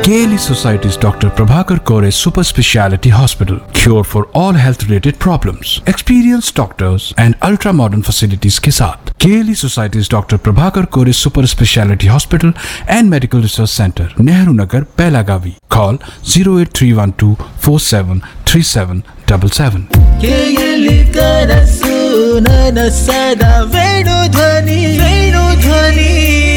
KLE Society's Dr. Prabhakar Kore Super Speciality Hospital. Cure for all health related problems. Experienced doctors and ultra modern facilities के साथ KLE Society's Dr. Prabhakar Kore Super Speciality Hospital and Medical Research Center, Nehru Nagar, Pelagavi. Call 08312 473777. ಕೇಯಲಿ ಕನಸು ನನಸದ ವೇಣು ಧ್ವನಿ ವೇಣು ಧ್ವನಿ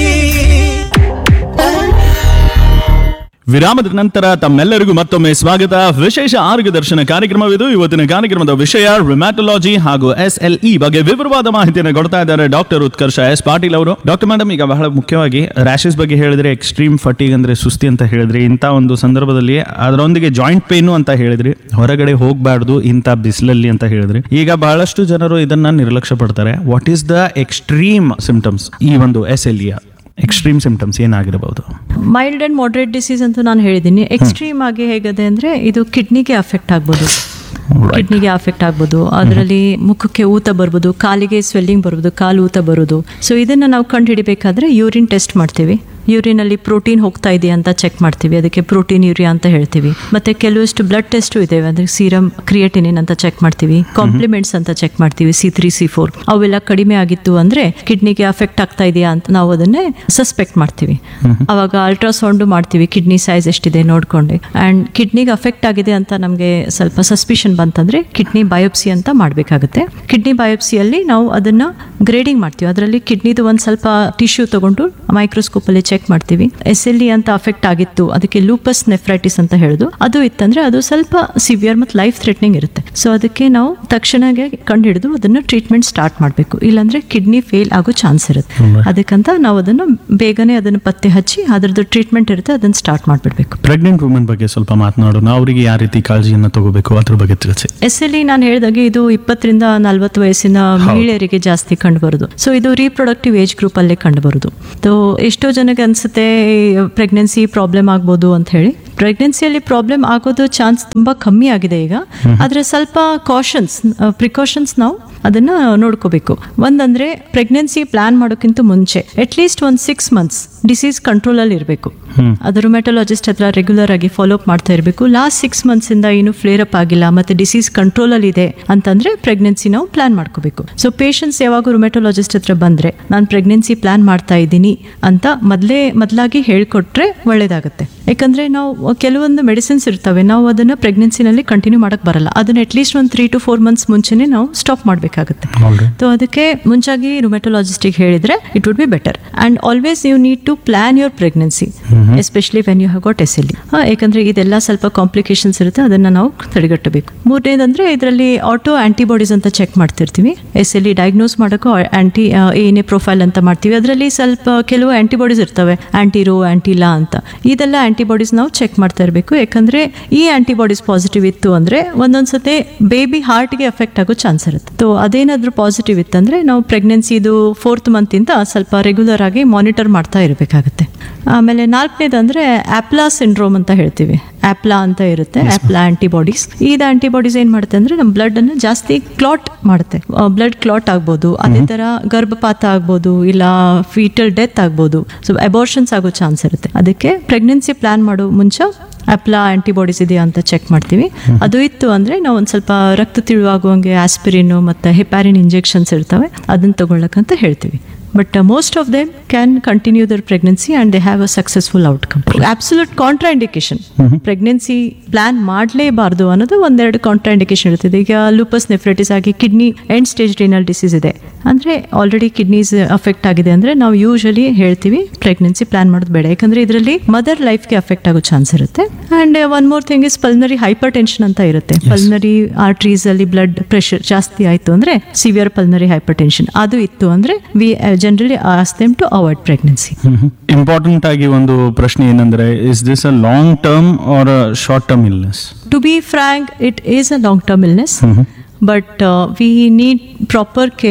ವಿರಾಮದ ನಂತರ ತಮ್ಮೆಲ್ಲರಿಗೂ ಮತ್ತೊಮ್ಮೆ ಸ್ವಾಗತ ವಿಶೇಷ ಆರೋಗ್ಯ ದರ್ಶನ ಕಾರ್ಯಕ್ರಮವಿದು ಇವತ್ತಿನ ಕಾರ್ಯಕ್ರಮದ ವಿಷಯ ರಿಮ್ಯಾಟೊಲಾಜಿ ಹಾಗೂ ಎಸ್ ಎಲ್ ಇ ಬಗ್ಗೆ ವಿವರವಾದ ಮಾಹಿತಿಯನ್ನು ಕೊಡ್ತಾ ಇದ್ದಾರೆ ಡಾಕ್ಟರ್ ಉತ್ಕರ್ಷ ಎಸ್ ಪಾಟೀಲ್ ಅವರು ಡಾಕ್ಟರ್ ಮೇಡಮ್ ಈಗ ಬಹಳ ಮುಖ್ಯವಾಗಿ ರ್ಯಾಶಸ್ ಬಗ್ಗೆ ಹೇಳಿದ್ರೆ ಎಕ್ಸ್ಟ್ರೀಮ್ ಫಟಿಗ್ ಅಂದ್ರೆ ಸುಸ್ತಿ ಅಂತ ಹೇಳಿದ್ರಿ ಇಂಥ ಒಂದು ಸಂದರ್ಭದಲ್ಲಿ ಅದರೊಂದಿಗೆ ಜಾಯಿಂಟ್ ಪೇನು ಅಂತ ಹೇಳಿದ್ರಿ ಹೊರಗಡೆ ಹೋಗಬಾರ್ದು ಇಂಥ ಬಿಸಿಲಲ್ಲಿ ಅಂತ ಹೇಳಿದ್ರಿ ಈಗ ಬಹಳಷ್ಟು ಜನರು ಇದನ್ನ ನಿರ್ಲಕ್ಷ್ಯ ಪಡ್ತಾರೆ what is the extreme symptoms ಈ ಒಂದು S L E extreme symptoms ಏನಾಗಿರಬಹುದು ಮೈಲ್ಡ್ ಅಂಡ್ ಮಾಡ್ರೇಟ್ ಡಿಸೀಸ್ ಅಂತ ನಾನು ಹೇಳಿದ್ದೀನಿ ಎಕ್ಸ್ಟ್ರೀಮ್ ಆಗಿ ಹೇಗದೆ ಅಂದ್ರೆ ಇದು ಕಿಡ್ನಿಗೆ ಅಫೆಕ್ಟ್ ಆಗ್ಬೋದು ಕಿಡ್ನಿಗೆ ಅಫೆಕ್ಟ್ ಆಗ್ಬೋದು ಅದರಲ್ಲಿ ಮುಖಕ್ಕೆ ಊತ ಬರ್ಬೋದು ಕಾಲಿಗೆ ಸ್ವೆಲ್ಲಿಂಗ್ ಬರ್ಬೋದು ಕಾಲು ಊತ ಬರೋದು ಸೊ ಇದನ್ನ ನಾವು ಕಂಡು ಹಿಡಿಬೇಕಾದ್ರೆ ಯೂರಿನ್ ಟೆಸ್ಟ್ ಮಾಡ್ತೀವಿ ಯೂರಿನಲ್ಲಿ ಪ್ರೋಟೀನ್ ಹೋಗ್ತಾ ಇದೆಯಾ ಅಂತ ಚೆಕ್ ಮಾಡ್ತೀವಿ ಅದಕ್ಕೆ ಪ್ರೋಟೀನ್ ಯೂರಿಯಾ ಅಂತ ಹೇಳ್ತೀವಿ ಮತ್ತೆ ಕೆಲವಷ್ಟು ಬ್ಲಡ್ ಟೆಸ್ಟು ಇದಾವೆ ಅಂದ್ರೆ ಸೀರಮ್ ಕ್ರಿಯೇಟಿನಿನ್ ಅಂತ ಚೆಕ್ ಮಾಡ್ತೀವಿ ಕಾಂಪ್ಲಿಮೆಂಟ್ಸ್ ಅಂತ ಚೆಕ್ ಮಾಡ್ತೀವಿ ಸಿ ತ್ರೀ ಸಿ ಫೋರ್ ಅವೆಲ್ಲ ಕಡಿಮೆ ಆಗಿತ್ತು ಅಂದ್ರೆ ಕಿಡ್ನಿಗೆ ಅಫೆಕ್ಟ್ ಆಗ್ತಾ ಇದೆಯಾ ಅಂತ ನಾವು ಅದನ್ನೇ ಸಸ್ಪೆಕ್ಟ್ ಮಾಡ್ತೀವಿ ಅವಾಗ ಅಲ್ಟ್ರಾಸೌಂಡ್ ಮಾಡ್ತೀವಿ ಕಿಡ್ನಿ ಸೈಜ್ ಎಷ್ಟಿದೆ ನೋಡ್ಕೊಂಡು ಅಂಡ್ ಕಿಡ್ನಿಗೆ ಅಫೆಕ್ಟ್ ಆಗಿದೆ ಅಂತ ನಮಗೆ ಸ್ವಲ್ಪ ಸಸ್ಪಿಷನ್ ಬಂತಂದ್ರೆ ಕಿಡ್ನಿ ಬಯೋಪ್ಸಿ ಅಂತ ಮಾಡಬೇಕಾಗುತ್ತೆ ಕಿಡ್ನಿ ಬಯೋಪ್ಸಿಯಲ್ಲಿ ನಾವು ಅದನ್ನ ಗ್ರೇಡಿಂಗ್ ಮಾಡ್ತೀವಿ ಅದರಲ್ಲಿ ಕಿಡ್ನಿದು ಒಂದು ಸ್ವಲ್ಪ ಟಿಶ್ಯೂ ತಗೊಂಡು ಮೈಕ್ರೋಸ್ಕೋಪ್ ಅಲ್ಲಿ ಚೆಕ್ ಮಾಡ್ತೀವಿ ಎಸ್ ಎಲ್ ಇ ಅಂತ ಅಫೆಕ್ಟ್ ಆಗಿತ್ತು ಅದಕ್ಕೆ ಲೂಪಸ್ ನೆಫ್ರೈಟಿಸ್ ಅಂತ ಹೇಳುದು ಅದು ಇತ್ತಂದ್ರೆ ಅದು ಸ್ವಲ್ಪ ಸಿವಿಯರ್ ಮತ್ತು ಲೈಫ್ ಥ್ರೆಟ್ನಿಂಗ್ ಇರುತ್ತೆ ಸೊ ಅದಕ್ಕೆ ನಾವು ತಕ್ಷಣಗೆ ಕಂಡು ಹಿಡಿದು ಅದನ್ನ ಟ್ರೀಟ್ಮೆಂಟ್ ಸ್ಟಾರ್ಟ್ ಮಾಡಬೇಕು ಇಲ್ಲಾಂದ್ರೆ ಕಿಡ್ನಿ ಫೇಲ್ ಆಗೋ ಚಾನ್ಸ್ ಇರುತ್ತೆ ಅದಕ್ಕಂತ ನಾವು ಅದನ್ನು ಬೇಗನೆ ಅದನ್ನು ಪತ್ತೆ ಹಚ್ಚಿ ಅದರದ್ದು ಟ್ರೀಟ್ಮೆಂಟ್ ಇರುತ್ತೆ ಅದನ್ನ ಸ್ಟಾರ್ಟ್ ಮಾಡಿಬಿಡ್ಬೇಕು ಪ್ರೆಗ್ನೆಂಟ್ ವುಮೆನ್ ಬಗ್ಗೆ ಸ್ವಲ್ಪ ಮಾತನಾಡೋಣ ಅವರಿಗೆ ಯಾವ ರೀತಿ ಕಾಳಜಿಯನ್ನು ತಗೋಬೇಕು ಅದ್ರ ಬಗ್ಗೆ ತಿಳಿಸಿ ಎಸ್ ಎಲ್ ಇ ನಾನು ಹೇಳಿದಾಗೆ ಇದು ಇಪ್ಪತ್ತರಿಂದ ನಲ್ವತ್ತು ವಯಸ್ಸಿನ ಮಹಿಳೆಯರಿಗೆ ಜಾಸ್ತಿ ಕಂಡು ಬರುದು ಸೊ ಇದು ರೀಪ್ರೊಡಕ್ಟಿವ್ ಏಜ್ ಗ್ರೂಪ್ ಅಲ್ಲೇ ಕಂಡು ಬರುದು ಸೊ ಎಷ್ಟೋ ಜನಕ್ಕೆ ಅನ್ಸುತ್ತೆ ಪ್ರೆಗ್ನೆನ್ಸಿ ಪ್ರಾಬ್ಲಮ್ ಆಗ್ಬೋದು ಅಂತ ಹೇಳಿ ಪ್ರೆಗ್ನೆನ್ಸಿಯಲ್ಲಿ ಪ್ರಾಬ್ಲಮ್ ಆಗೋದು ಚಾನ್ಸ್ ತುಂಬಾ ಕಮ್ಮಿ ಆಗಿದೆ ಈಗ ಆದ್ರೆ ಸ್ವಲ್ಪ ಕಾಷನ್ಸ್ ಪ್ರಿಕಾಷನ್ಸ್ ನಾವು ಅದನ್ನ ನೋಡ್ಕೋಬೇಕು ಒಂದಂದ್ರೆ ಪ್ರೆಗ್ನೆನ್ಸಿ ಪ್ಲಾನ್ ಮಾಡೋಕ್ಕಿಂತ ಮುಂಚೆ ಅಟ್ಲೀಸ್ಟ್ ಒಂದು ಸಿಕ್ಸ್ ಮಂತ್ಸ್ ಡಿಸೀಸ್ ಕಂಟ್ರೋಲ್ ಅಲ್ಲಿ ಇರಬೇಕು ಅದು ರುಮೆಟೊಲಾಜಿಸ್ಟ್ ಹತ್ರ ರೆಗ್ಯುಲರ್ ಆಗಿ ಫಾಲೋ ಅಪ್ ಮಾಡ್ತಾ ಇರಬೇಕು ಲಾಸ್ಟ್ ಸಿಕ್ಸ್ ಮಂತ್ಸ್ ಇಂದ ಏನು ಫ್ಲೇರ್ ಅಪ್ ಆಗಿಲ್ಲ ಮತ್ತೆ ಡಿಸೀಸ್ ಕಂಟ್ರೋಲ್ ಅಲ್ಲಿ ಇದೆ ಅಂತಂದ್ರೆ ಪ್ರೆಗ್ನೆನ್ಸಿ ನಾವು ಪ್ಲಾನ್ ಮಾಡ್ಕೋಬೇಕು ಸೊ ಪೇಷಂಟ್ಸ್ ಯಾವಾಗ ರುಮೆಟೊಲಾಜಿಸ್ಟ್ ಹತ್ರ ಬಂದ್ರೆ ನಾನು ಪ್ರೆಗ್ನೆನ್ಸಿ ಪ್ಲಾನ್ ಮಾಡ್ತಾ ಇದ್ದೀನಿ ಅಂತ ಮೊದಲೇ ಮೊದಲಾಗಿ ಹೇಳ್ಕೊಟ್ರೆ ಒಳ್ಳೇದಾಗುತ್ತೆ ಯಾಕಂದ್ರೆ ನಾವು ಕೆಲವೊಂದು ಮೆಡಿಸಿನ್ಸ್ ಇರ್ತವೆ ನಾವು ಅದನ್ನ ಪ್ರೆಗ್ನೆನ್ಸಿನಲ್ಲಿ ಕಂಟಿನ್ಯೂ ಮಾಡಕ್ ಬರಲ್ಲ ಅದನ್ನ ಅಟ್ಲೀಸ್ಟ್ ಒಂದು ತ್ರೀ ಟು ಫೋರ್ ಮಂತ್ಸ್ ಮುಂಚೆನೆ ನಾವು ಸ್ಟಾಪ್ ಮಾಡಬೇಕಾಗುತ್ತೆ ಸೊ ಅದಕ್ಕೆ ಮುಂಚಾಗಿ ರುಮೆಟೊಲಾಜಿಸ್ಟಿಗೆ ಹೇಳಿದ್ರೆ it would be better and always you need to plan your pregnancy especially when you have got S L ಯಾಕಂದ್ರೆ ಇದೆಲ್ಲ ಸ್ವಲ್ಪ ಕಾಂಪ್ಲಿಕೇಶನ್ಸ್ ಇರುತ್ತೆ ಅದನ್ನ ನಾವು ತಡೆಗಟ್ಟಬೇಕು ಮೂರನೇದಂದ್ರೆ ಇದರಲ್ಲಿ ಆಟೋ ಆಂಟಿಬಾಡೀಸ್ ಅಂತ ಚೆಕ್ ಮಾಡ್ತಿರ್ತೀವಿ ಎಸ್ ಎಲ್ ಇ ಡಯಾಗ್ನೋಸ್ ಮಾಡೋಕ್ಕೂ ಆಂಟಿ ಏನೇ ಪ್ರೊಫೈಲ್ ಅಂತ ಮಾಡ್ತೀವಿ ಅದರಲ್ಲಿ ಸ್ವಲ್ಪ ಕೆಲವು ಆಂಟಿಬಾಡೀಸ್ ಇರ್ತವೆ ಆಂಟಿರೋ ಆಂಟಿಲಾ ಅಂತ ಇದೆಲ್ಲ ಆಂಟಿಬಾಡೀಸ್ ನಾವು ಚೆಕ್ ಮಾಡ್ತಾ ಇರಬೇಕು ಯಾಕಂದ್ರೆ ಈ ಆಂಟಿಬಾಡೀಸ್ ಪಾಸಿಟಿವ್ ಇತ್ತು ಅಂದ್ರೆ ಒಂದೊಂದ್ಸತಿ ಬೇಬಿ ಹಾರ್ಟ್ಗೆ ಎಫೆಕ್ಟ್ ಆಗೋ ಚಾನ್ಸ್ ಇರುತ್ತೆ ಸೊ ಅದೇನಾದ್ರೂ ಪಾಸಿಟಿವ್ ಇತ್ತಂದ್ರೆ ನಾವು ಪ್ರೆಗ್ನೆನ್ಸಿದು ಫೋರ್ತ್ ಮಂತ್ ಇಂದ ಸ್ವಲ್ಪ ರೆಗ್ಯುಲರ್ ಆಗಿ ಮಾನಿಟರ್ ಮಾಡ್ತಾ ಇರಬೇಕಾಗುತ್ತೆ ಆಮೇಲೆ ನಾಲ್ಕನೇದಂದ್ರೆ ಆಪ್ಲಾ ಸಿಂಡ್ರೋಮ್ ಅಂತ ಹೇಳ್ತೀವಿ ಆಪ್ಲಾ ಅಂತ ಇರುತ್ತೆ ಆಪ್ಲಾ ಆಂಟಿಬಾಡೀಸ್ ಇದು ಆಂಟಿಬಾಡೀಸ್ ಏನ್ ಮಾಡುತ್ತೆ ಅಂದ್ರೆ ನಮ್ಮ ಬ್ಲಡ್ ಅನ್ನು ಜಾಸ್ತಿ ಕ್ಲಾಟ್ ಮಾಡುತ್ತೆ ಬ್ಲಡ್ ಕ್ಲಾಟ್ ಆಗ್ಬೋದು ಅದೇ ತರ ಗರ್ಭಪಾತ ಆಗ್ಬೋದು ಇಲ್ಲ ಫೀಟಲ್ ಡೆತ್ ಆಗ್ಬೋದು ಸೊ ಅಬೋರ್ಷನ್ಸ್ ಆಗೋ ಚಾನ್ಸ್ ಇರುತ್ತೆ ಅದಕ್ಕೆ ಪ್ರೆಗ್ನೆನ್ಸಿ ಪ್ಲಾನ್ ಮಾಡೋ ಮುಂಚೆ ಅಪ್ಲಾ ಆಂಟಿಬಾಡೀಸ್ ಇದೆಯಾ ಅಂತ ಚೆಕ್ ಮಾಡ್ತೀವಿ ಅದು ಇತ್ತು ಅಂದ್ರೆ ನಾವು ಒಂದು ಸ್ವಲ್ಪ ರಕ್ತ ತಿಳುವಾಗುವಂಗೆ ಆಸ್ಪಿರಿನ್ ಮತ್ತೆ ಹೆಪಾರಿನ್ ಇಂಜೆಕ್ಷನ್ಸ್ ಇರ್ತವೆ ಅದನ್ನ ತಗೊಳ್ಳಕ್ಕಂತ ಹೇಳ್ತೀವಿ but most of them can continue their pregnancy and they have a successful outcome absolute contraindication pregnancy plan ಮಾಡಲೇಬಾರ್ದು ಅನ್ನೋದು ಒಂದೆರಡು ಕಾಂಟ್ರಾ ಇಂಡಿಕೇಶನ್ ಇರ್ತದೆ ಈಗ ಲೂಪಸ್ ನೆಫ್ರೈಟಿಸ್ ಆಗಿ kidney end stage renal disease ಇದೆ ಅಂದ್ರೆ ಆಲ್ರೆಡಿ ಕಿಡ್ನೀಸ್ ಅಫೆಕ್ಟ್ ಆಗಿದೆ ಅಂದ್ರೆ ನಾವು ಯೂಶಲಿ ಹೇಳ್ತೀವಿ ಪ್ರೆಗ್ನೆನ್ಸಿ ಪ್ಲಾನ್ ಮಾಡೋದು ಬೇಡ ಯಾಕಂದ್ರೆ ಇದರಲ್ಲಿ ಮದರ್ ಲೈಫ್ಗೆ ಅಫೆಕ್ಟ್ ಆಗೋ ಚಾನ್ಸ್ ಇರುತ್ತೆ and one more thing is pulmonary hypertension ಅಂತ ಇರುತ್ತೆ ಪಲ್ನರಿ ಆರ್ಟ್ರೀಸ್ ಅಲ್ಲಿ ಬ್ಲಡ್ ಪ್ರೆಷರ್ ಜಾಸ್ತಿ ಆಯ್ತು ಅಂದ್ರೆ ಸಿವಿಯರ್ ಪಲ್ನರಿ ಹೈಪರ್ ಟೆನ್ಷನ್ ಅದು ಇತ್ತು ಅಂದ್ರೆ we generally ask them to avoid pregnancy important ಆಗಿ ಒಂದು ಪ್ರಶ್ನೆ ಏನಂದ್ರೆ is this a long term or short term illness to be frank it is a long term illness but uh, we need proper care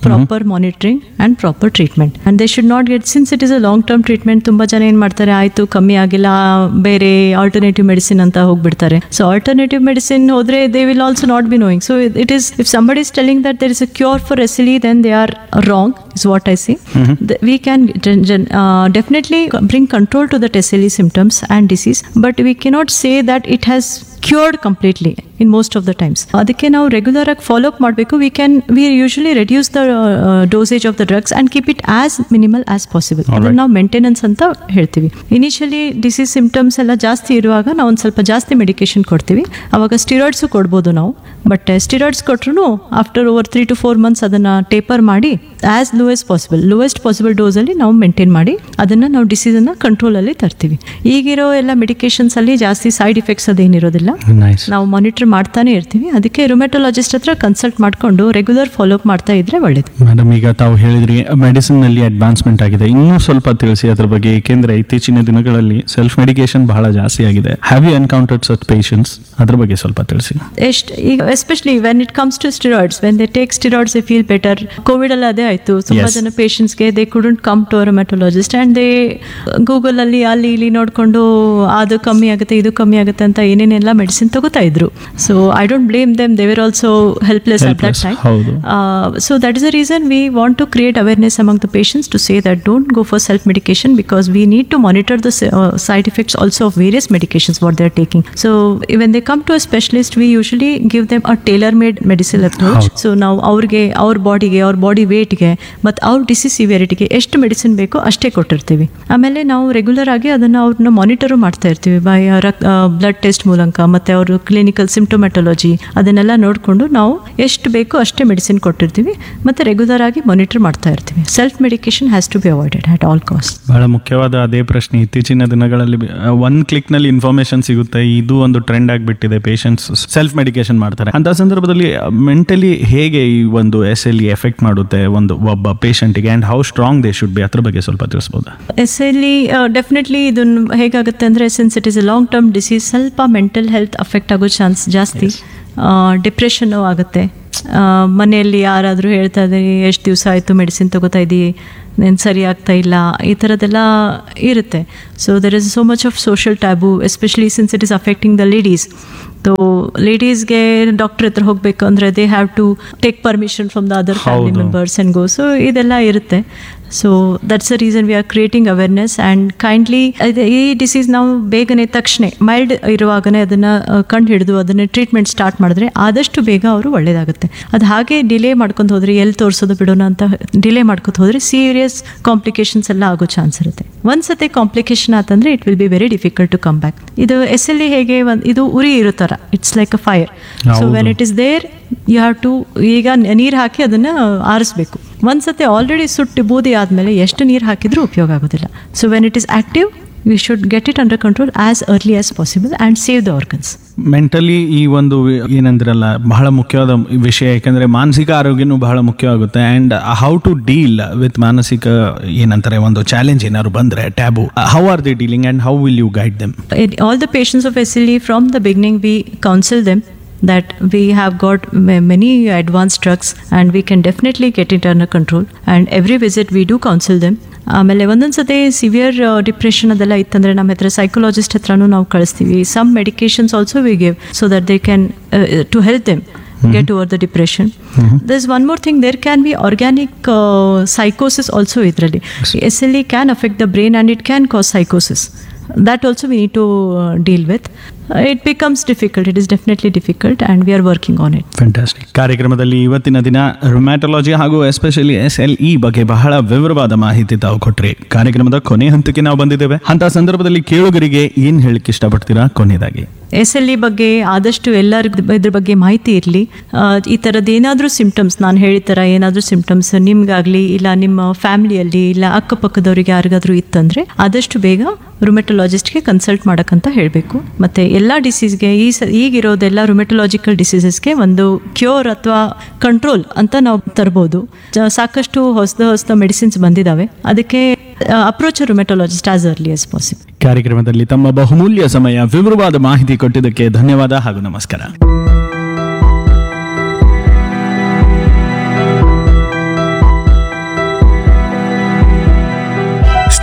proper monitoring and proper treatment and they should not get since it is a long term treatment ತುಂಬ ಜನ ಏನು ಮಾಡ್ತಾರೆ ಆಯಿತು ಕಮ್ಮಿ ಆಗಿಲ್ಲ ಬೇರೆ alternative medicine ಅಂತ ಹೋಗ್ಬಿಡ್ತಾರೆ ಸೊ ಆಲ್ಟರ್ನೇಟಿವ್ ಮೆಡಿಸಿನ್ ಹೋದ್ರೆ they will also not be knowing so it is if somebody is telling that there is a cure for S L E then they are wrong is what I see we can gen- gen- uh, definitely bring control to the SLE symptoms and disease, but we cannot say that it has cured completely in most of the times. ಅದಕ್ಕೆ ನಾವು regular ಆಗಿ follow up ಮಾಡಬೇಕು we can we usually reduce the dosage of the drugs and keep it as minimal as possible ಅದನ್ನು ನಾವು maintenance ಅಂತ ಹೇಳ್ತೀವಿ initially disease symptoms ಎಲ್ಲ ಜಾಸ್ತಿ ಇರುವಾಗ ನಾವು ಒಂದು ಸ್ವಲ್ಪ ಜಾಸ್ತಿ ಮೆಡಿಕೇಶನ್ ಕೊಡ್ತೀವಿ ಅವಾಗ ಸ್ಟಿರಾಯ್ಡ್ಸು ಕೊಡ್ಬೋದು ನಾವು ಬಟ್ ಸ್ಟಿರಾಯ್ಡ್ಸ್ ಕೊಟ್ಟರು after over three to four months ಅದನ್ನು ಟೇಪರ್ ಮಾಡಿ as lowest possible lowest possible ಡೋಸಲ್ಲಿ ನಾವು ಮೇಂಟೈನ್ ಮಾಡಿ ಅದನ್ನು ನಾವು ಡಿಸೀಸನ್ನು ಕಂಟ್ರೋಲಲ್ಲಿ ತರ್ತೀವಿ ಈಗಿರೋ ಎಲ್ಲ ಮೆಡಿಕೇಶನ್ಸ್ ಅಲ್ಲಿ ಜಾಸ್ತಿ ಸೈಡ್ ಎಫೆಕ್ಟ್ಸ್ ಅದೇನಿರೋದಿಲ್ಲ ನೈಸ್ ನಾವು ಮಾನಿಟರ್ ಮಾಡ್ತಾನೆ ಇರ್ತೀವಿ ಅದಕ್ಕೆ ರುಮೆಟೊಲಾಜಿಸ್ಟ್ ಹತ್ರ ಕನ್ಸಲ್ಟ್ ಮಾಡ್ಕೊಂಡು ರೆಗ್ಯುಲರ್ ಫಾಲೋ ಅಪ್ ಮಾಡ್ತಾ ಇದ್ರೆ ಒಳ್ಳೇದು ಮೇಡಮ್ ಈಗ ತಾವು ಹೇಳಿದ್ರಿ ಮೆಡಿಸಿನ್ ನಲ್ಲಿ ಅಡ್ವಾನ್ಸ್ಮೆಂಟ್ ಆಗಿದೆ ಇನ್ನೂ ಸ್ವಲ್ಪ ತಿಳಿಸಿ ಅದ್ರ ಬಗ್ಗೆ ಏಕೆಂದ್ರೆ ಇತ್ತೀಚಿನ ದಿನಗಳಲ್ಲಿ ಸೆಲ್ಫ್ ಮೆಡಿಕೇಶನ್ ಬಹಳ ಜಾಸ್ತಿ ಆಗಿದೆ have you encountered such patients ಅದ್ರ ಬಗ್ಗೆ ಸ್ವಲ್ಪ ತಿಳಿಸಿ ಎಷ್ಟು ಈಗ especially when it comes to steroids when they take steroids they feel better Covid ಅಲ್ಲಿ ಅದೇ ಆಯ್ತು ತುಂಬಾ Yes. ಜನ ಪೇಷಂಟ್ಸ್ಗೆ they couldn't come to rheumatologist and they Google ಅಲ್ಲಿ ಅಲ್ಲಿ ಇಲ್ಲಿ ನೋಡಿಕೊಂಡು ಅದು ಕಮ್ಮಿ ಆಗುತ್ತೆ ಇದು ಕಮ್ಮಿ ಆಗುತ್ತೆ ಅಂತ ಏನೇನೆಲ್ಲ ಮೆಡಿಸಿನ್ ತಗೋತಾ ಇದ್ರು so I don't blame them they were also helpless at that Helpless, time ಹೌದು. So that is the reason we want to create awareness among the patients to say that don't go for self medication because we need to monitor the side effects also of various medications what they are taking so when they come to a specialist we usually give them a tailor made medicine approach ಹೌದು. So ನಾವು ಅವ್ರಿಗೆ ಅವ್ರ ಬಾಡಿಗೆ ಅವ್ರ body ವೇಟ್ಗೆ ಮತ್ತು ಅವ್ರ disease ಸಿವಿಯರಿಟಿಗೆ ಎಷ್ಟು medicine ಬೇಕೋ ಅಷ್ಟೇ ಕೊಟ್ಟಿರ್ತೀವಿ ಆಮೇಲೆ ನಾವು ರೆಗ್ಯುಲರ್ ಆಗಿ ಅದನ್ನು ಅವ್ರನ್ನ ಮಾನಿಟರು ಮಾಡ್ತಾ ಇರ್ತೀವಿ ಬೈ ಬ್ಲಡ್ ಟೆಸ್ಟ್ ಮೂಲಕ ಮತ್ತು ಅವರು ಕ್ಲಿನಿಕಲ್ ಸಿಂಪ್ಟೊಮೆಟೊಲಜಿ ಅದನ್ನೆಲ್ಲ ನೋಡಿಕೊಂಡು ನಾವು ಎಷ್ಟು ಬೇಕೋ ಅಷ್ಟೇ ಮೆಡಿಸಿನ್ ಕೊಟ್ಟಿರ್ತೀವಿ ಮತ್ತು ರೆಗ್ಯುಲರ್ ಆಗಿ ಮಾನಿಟರ್ ಮಾಡ್ತಾ ಇರ್ತೀವಿ self medication has to be avoided at all cost ಬಹಳ ಮುಖ್ಯವಾದ ಅದೇ ಪ್ರಶ್ನೆ ಇತ್ತೀಚಿನ ದಿನಗಳಲ್ಲಿ ಒನ್ ಕ್ಲಿಕ್ ನಲ್ಲಿ ಇನ್ಫಾರ್ಮೇಶನ್ ಸಿಗುತ್ತೆ ಇದು ಒಂದು ಟ್ರೆಂಡ್ ಆಗಿಬಿಟ್ಟಿದೆ ಪೇಷಂಟ್ಸ್ ಸೆಲ್ಫ್ ಮೆಡಿಕೇಶನ್ ಮಾಡ್ತಾರೆ ಅಂತ ಸಂದರ್ಭದಲ್ಲಿ ಮೆಂಟಲಿ ಹೇಗೆ ಈ ಒಂದು ಎಸ್ ಎಲ್ ಎಫೆಕ್ಟ್ ಮಾಡುತ್ತೆ ಒಂದು ಒಬ್ಬ ಪೇಷಂಟ್ಗೆ and how strong they should be ಅದ್ರ ಬಗ್ಗೆ ಸ್ವಲ್ಪ ತಿಳಿಸ್ಬೋದಾ ಎಸ್ ಎಲ್ಲಿ ಡೆಫಿನೆಟ್ಲಿ ಇದನ್ನು ಹೇಗಾಗುತ್ತೆ ಅಂದರೆ since it is a long term disease ಸ್ವಲ್ಪ ಮೆಂಟಲ್ ಹೆಲ್ತ್ ಅಫೆಕ್ಟ್ ಆಗೋ ಚಾನ್ಸ್ ಜಾಸ್ತಿ ಡಿಪ್ರೆಷನ್ನು ಆಗುತ್ತೆ ಆ, ಮನೆಯಲ್ಲಿ ಯಾರಾದರೂ ಹೇಳ್ತಾ ಇದ್ದೀರಿ ಎಷ್ಟು ದಿವಸ ಆಯಿತು ಮೆಡಿಸಿನ್ ತಗೋತಾ ಇದ್ದೀವಿ ನೀನು ಸರಿ ಆಗ್ತಾ ಇಲ್ಲ ಈ ಥರದ್ದೆಲ್ಲ ಇರುತ್ತೆ so there is so much of social taboo especially since it is affecting the ladies so ಲೇಡೀಸ್ಗೆ ಡಾಕ್ಟರ್ ಹತ್ರ ಹೋಗಬೇಕು ಅಂದರೆ they have to take permission from the other family ಹೌದು. ಮೆಂಬರ್ಸ್ ಆ್ಯಂಡ್ ಗೋ ಸೊ ಇದೆಲ್ಲ ಇರುತ್ತೆ so that's a reason we are creating awareness and kindly ಈ disease ನಾವು ಬೇಗನೆ ತಕ್ಷಣ ಮೈಲ್ಡ್ ಇರುವಾಗನೇ ಅದನ್ನು ಕಂಡು ಹಿಡಿದು ಅದನ್ನು ಟ್ರೀಟ್ಮೆಂಟ್ ಸ್ಟಾರ್ಟ್ ಮಾಡಿದ್ರೆ ಆದಷ್ಟು ಬೇಗ ಅವರು ಒಳ್ಳೇದಾಗುತ್ತೆ ಅದು ಹಾಗೆ ಡಿಲೇ ಮಾಡ್ಕೊಂಡು ಹೋದ್ರೆ ಎಲ್ಲಿ ತೋರಿಸೋದು ಬಿಡೋಣ ಅಂತ ಡಿಲೇ ಮಾಡ್ಕೊತ ಹೋದರೆ ಸೀರಿಯಸ್ ಕಾಂಪ್ಲಿಕೇಶನ್ಸ್ ಎಲ್ಲ ಆಗೋ ಚಾನ್ಸ್ ಇರುತ್ತೆ ಒಂದ್ಸತಿ ಕಾಂಪ್ಲಿಕೇಶನ್ ಆತಂದ್ರೆ it will be very difficult to come back ಇದು ಎಸ್ ಎಲ್ ಹೇಗೆ ಒಂದು ಇದು ಉರಿ ಇರೋ ಥರ it's like a fire so ಹೌದು. When it is there you have to ಈಗ ನೀರು ಹಾಕಿ ಅದನ್ನು ಆರಿಸ್ಬೇಕು ಒಂದ್ಸತಿ ಆಲ್ರೆಡಿ ಸುಟ್ಟು ಬೂದಿ ಆದಮೇಲೆ ಎಷ್ಟು ನೀರು ಹಾಕಿದ್ರೂ ಉಪಯೋಗ ಆಗೋದಿಲ್ಲ so when it is active we should get it under control as early as possible and save the organs mentally ಈ ಒಂದು ವಿ- ಏನಂದ್ರಲ್ಲ ಬಹಳ ಮುಖ್ಯವಾದ ವಿಷಯ ಯಾಕಂದ್ರೆ ಮಾನಸಿಕ ಆರೋಗ್ಯನೂ ಬಹಳ ಮುಖ್ಯವಾಗುತ್ತೆ and how to deal with ಮಾನಸಿಕ ಏನಂತಾರೆ ಒಂದು ಚಾಲೆಂಜ್ ಏನಾದ್ರು ಬಂದ್ರೆ taboo how are they dealing and how will you guide them in all the patients of SLE from the beginning we counsel them that we have got ma- many advanced drugs and we can definitely get it under control and every visit we do counsel them ಆಮೇಲೆ ಒಂದೊಂದು ಸತಿ severe depression ಅದೆಲ್ಲ ಇತ್ತಂದರೆ ನಮ್ಮ ಹತ್ರ psychologist ಹತ್ರನೂ ನಾವು ಕಳಿಸ್ತೀವಿ some medications also we give so that they can to help them get over the depression. There's one more thing. There can be organic uh, psychosis also. Idrali. SLE can affect the brain and it can cause psychosis. That also we need to uh, deal with. Uh, it becomes difficult. It is definitely difficult, and we are working on it. Fantastic ಕಾರ್ಯಕ್ರಮದಲ್ಲಿ ಇವತ್ತಿನ ದಿನ ರುಮ್ಯಾಟೊಲಾಜಿ ಹಾಗೂ especially S L E ಬಗ್ಗೆ ಬಹಳ ವಿವರವಾದ ಮಾಹಿತಿ ತಾವು ಕೊಟ್ರಿ ಕಾರ್ಯಕ್ರಮದ ಕೊನೆ ಹಂತಕ್ಕೆ ನಾವು ಬಂದಿದ್ದೇವೆ ಅಂತ ಸಂದರ್ಭದಲ್ಲಿ ಕೇಳುಗರಿಗೆ ಏನ್ ಹೇಳಕ್ಕೆ ಇಷ್ಟಪಡ್ತೀರಾ ಕೊನೆಯದಾಗಿ ಎಸ್ ಎಲ್ ಇ ಬಗ್ಗೆ ಆದಷ್ಟು ಎಲ್ಲರಿಗೂ ಇದ್ರ ಬಗ್ಗೆ ಮಾಹಿತಿ ಇರಲಿ ಈ ಥರದ್ದು ಏನಾದರೂ ಸಿಂಪ್ಟಮ್ಸ್ ನಾನು ಹೇಳಿದ ಥರ ಏನಾದರೂ ಸಿಂಪ್ಟಮ್ಸ್ ನಿಮ್ಗಾಗಲಿ ಇಲ್ಲ ನಿಮ್ಮ ಫ್ಯಾಮಿಲಿಯಲ್ಲಿ ಇಲ್ಲ ಅಕ್ಕಪಕ್ಕದವ್ರಿಗೆ ಯಾರಿಗಾದ್ರೂ ಇತ್ತಂದರೆ ಆದಷ್ಟು ಬೇಗ ರುಮೆಟೊಲಾಜಿಸ್ಟ್ಗೆ ಕನ್ಸಲ್ಟ್ ಮಾಡೋಕ್ಕಂತ ಹೇಳಬೇಕು ಮತ್ತು ಎಲ್ಲ ಡಿಸೀಸ್ಗೆ ಈ ಸ ಈಗಿರೋದೆಲ್ಲ ರುಮೆಟೊಲಾಜಿಕಲ್ ಡಿಸೀಸಸ್ಗೆ ಒಂದು ಕ್ಯೂರ್ ಅಥವಾ ಕಂಟ್ರೋಲ್ ಅಂತ ನಾವು ತರ್ಬೋದು ಜ- ಸಾಕಷ್ಟು ಹೊಸದ ಹೊಸದ ಮೆಡಿಸಿನ್ಸ್ ಬಂದಿದ್ದಾವೆ ಅದಕ್ಕೆ approach rheumatologist as early as possible ಕಾರ್ಯಕ್ರಮದಲ್ಲಿ ತಮ್ಮ ಬಹುಮೂಲ್ಯ ಸಮಯ ವಿವರವಾದ ಮಾಹಿತಿ ಕೊಟ್ಟಿದ್ದಕ್ಕೆ ಧನ್ಯವಾದ ಹಾಗೂ ನಮಸ್ಕಾರ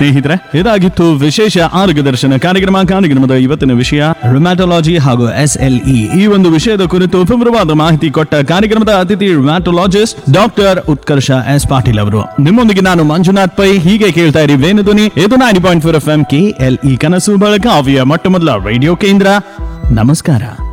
ಸ್ನೇಹಿತರೆ ಇದಾಗಿತ್ತು ವಿಶೇಷ ಆರೋಗ್ಯದರ್ಶನ ಕಾರ್ಯಕ್ರಮ ಕಾರ್ಯಕ್ರಮದ ಇವತ್ತಿನ ವಿಷಯ ರುಮ್ಯಾಟೊಲಾಜಿ ಹಾಗೂ ಎಸ್ ಎಲ್ ಇ ಈ ಒಂದು ವಿಷಯದ ಕುರಿತು ವಿವರವಾದ ಮಾಹಿತಿ ಕೊಟ್ಟ ಕಾರ್ಯಕ್ರಮದ ಅತಿಥಿ rheumatologist doctor Utkarsh S Patil ಅವರು ನಿಮ್ಮೊಂದಿಗೆ ನಾನು ಮಂಜುನಾಥ್ ಪೈ ಹೀಗೆ ಕೇಳ್ತಾ ಇರಿ ವೇಣುಧ್ವನಿ ಇದು nine point four F M K L E ಕನಸು ಬೆಳಗಾವಿಯ ಮೊಟ್ಟ ಮೊದಲ ರೇಡಿಯೋ ಕೇಂದ್ರ ನಮಸ್ಕಾರ